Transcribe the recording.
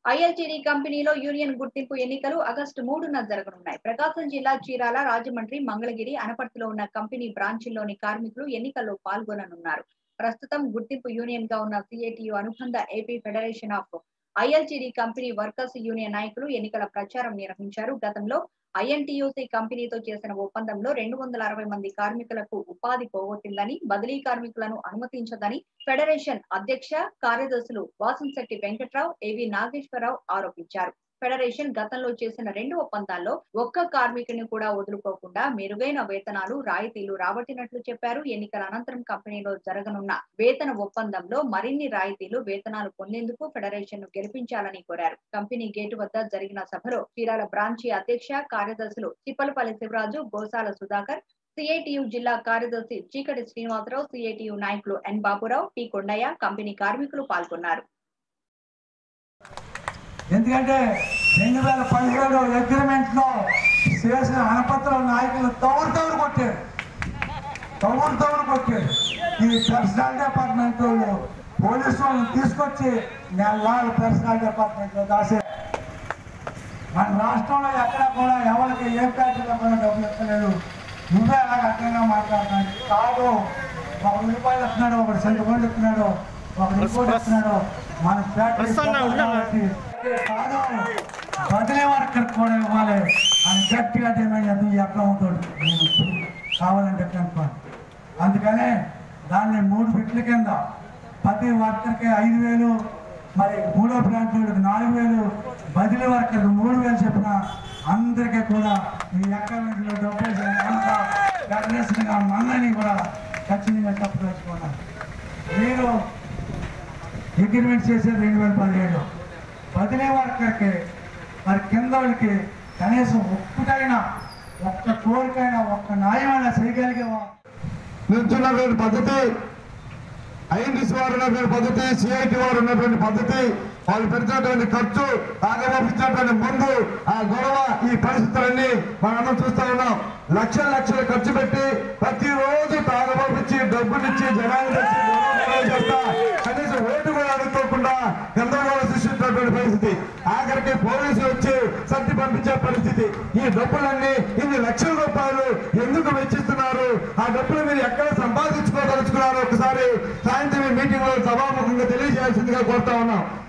ILTD కంపెనీలో union గుర్తింపు ఎన్నికలు ఆగస్టు మూడున జరగనున్నాయి ప్రకాశం జిల్లా చీరాల రాజమండ్రి మంగళగిరి అనపర్తిలో ఉన్న కంపెనీ బ్రాంచీల్లోని కార్మికులు ఎన్నికల్లో పాల్గొననున్నారు ప్రస్తుతం గుర్తింపు యూనియన్ గా ఉన్న సిఐటియు అనుబంధ AP federation of ILTD company workers union నాయకులు ఎన్నికల ప్రచారం నిర్వహించారు గతంలో ఐఎన్టీయూసీ కంపెనీతో చేసిన ఒప్పందంలో రెండు వందల అరవై మంది కార్మికులకు ఉపాధి పోగొట్టిందని బదిలీ కార్మికులను అనుమతించదని ఫెడరేషన్ అధ్యక్ష కార్యదర్శులు వాసంశెట్టి వెంకట్రావు ఏవి నాగేశ్వరరావు ఆరోపించారు ఫెడరేషన్ గతంలో చేసిన రెండు ఒప్పందాల్లో ఒక్క కార్మికుని కూడా వదులుకోకుండా మెరుగైన వేతనాలు రాయితీలు రాబట్టినట్లు చెప్పారు ఎన్నికల అనంతరం కంపెనీలో జరగనున్న వేతన ఒప్పందంలో మరిన్ని రాయితీలు వేతనాలు పొందేందుకు ఫెడరేషన్ ను గెలిపించాలని కోరారు కంపెనీ గేటు వద్ద జరిగిన సభలో చీరాల బ్రాంచీ అధ్యక్ష కార్యదర్శులు తిప్పలపల్లి శివరాజు గోసాల సుధాకర్ సిఐటియు జిల్లా కార్యదర్శి చీకటి శ్రీనివాసరావు సిఐటియు నాయకులు N Baburao P Kondaiah company కార్మికులు పాల్గొన్నారు ఎందుకంటే రెండు వేల పదిహేడు అగ్రిమెంట్ లో చేసిన అనపత్రం నాయకులు తవరు తవరు కొట్టారు తవరు తవరు కొట్టారు ఈ పర్సనల్ డిపార్ట్మెంట్ వాళ్ళు పోలీసు వాళ్ళని తీసుకొచ్చి నెలలు పర్సనల్ డిపార్ట్మెంట్ లో దాసే మన రాష్ట్రంలో ఎక్కడ కూడా ఎవరికి ఏ ఫ్యాక్టరీలో కూడా డబ్బులు ఇస్తలేదు నువ్వే అలాగ అడ్డంగా మాట్లాడుతున్నాడు కాదు ఒక రూపాయలు ఇస్తున్నాడు ఒకటి సెంటు గోల్డ్ ఇస్తున్నాడు ఒక ఇంకోటి ఇస్తున్నాడు మన ఫ్యాక్టరీ కాబట్టి కాదు బదిలీ వర్కర్ కూడా ఇవ్వాలి అని గట్టిగా డిమాండ్ చేద్దాం ఈ అకౌంట్ నేను ఇప్పుడు కావాలంటే కనుక్కోండి అందుకనే దాన్ని మూడు బిట్ల కింద ప్రతి వర్కర్కి ఐదు వేలు మరి మూడో ప్లాంట్ వాళ్ళకి నాలుగు వేలు బదిలీ వర్కర్కి మూడు వేలు చెప్పిన అందరికీ కూడా ఈ అకౌంట్లో డబ్బులు ఫెడరేషన్గా మందని కూడా ఖచ్చితంగా చెప్పదలుచుకున్నాను మీరు అగ్రిమెంట్ చేసేది రెండు వేల పదిహేడు బదిలీ వర్కర్కి మరి కింద వాళ్ళకి కనీసం ఒక్కటైనా ఒక్క కోరికైనా ఒక్క న్యాయమైనా చేయగలిగేవా నిల్చున్నటువంటి పద్ధతి ఐఎన్టీసీ వారు ఉన్నటువంటి పద్ధతి సిఐటి వారు ఉన్నటువంటి పద్ధతి వాళ్ళు పెడుతున్నటువంటి ఖర్చు తాగబోపించినటువంటి ముందు ఆ గొడవ ఈ పరిస్థితులన్నీ మనం చూస్తా ఉన్నాం లక్షల లక్షలు ఖర్చు పెట్టి ప్రతిరోజు తాగబోపించి డబ్బులిచ్చి జనాలు తెచ్చి గొడవ గొడవ చేస్తా కనీసం ఓటు కూడా అనుకోకుండా గందరగోళం సృష్టించినటువంటి పరిస్థితి ఆఖరికి పోలీసులు వచ్చి సర్ది పంపించే పరిస్థితి ఈ డబ్బులన్నీ ఇన్ని లక్షల రూపాయలు ఎందుకు వెచ్చిస్తున్నారు ఆ డబ్బులు మీరు ఎక్కడ సంపాదించుకోదలుచుకున్నారో ఒకసారి సాయంత్రం ఈ మీటింగ్ లో సభాముఖంగా తెలియజేయాల్సిందిగా కోరుతా ఉన్నాం